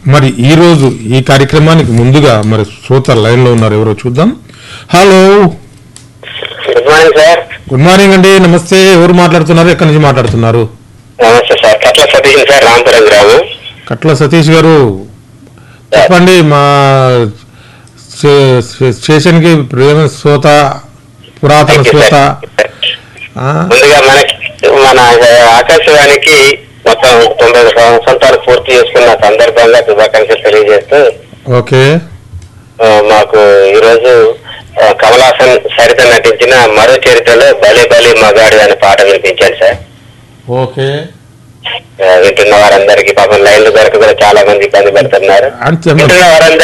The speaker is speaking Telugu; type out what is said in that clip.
మరి ఈ రోజు ఈ కార్యక్రమానికి ముందుగా మరి శ్రోత లైన్ లో ఉన్నారు ఎవరో చూద్దాం hello good morning sir good morning అండి నమస్తే ఎవరు మాట్లాడుతున్నారు ఎక్కడి నుంచి మాట్లాడుతున్నారు నమస్తే సార్ కట్ల సతీష్ సార్ రాంపురం గ్రామం కట్ల సతీష్ గారు చెప్పండి మా స్టే- స్టే- స్టేషన్ కి ప్రేమ శ్రోత పురాతన Thank you, శ్రోత sir. ఆ, ముందుగా మనకి మన ఆకాశవాణికి మొత్తం తొంభై సంవత్సరాలు పూర్తి చేసుకున్న సందర్భంగా శుభాకాంక్షలు తెలియజేస్తూ ఓకే ఆ, మాకు ఈరోజు ఆ, కమల్ హాసన్ సరిత నటించిన మరో చరిత్రలో బలి బలి మగాడు అనే పాట వినిపించాడు సార్ ఓకే ఆ, వింటున్న వారందరికీ పాపం లైన్లు దొరక కూడా చాలా మంది ఇబ్బంది పడుతున్నారు అంతే వింటున్న వారందరికీ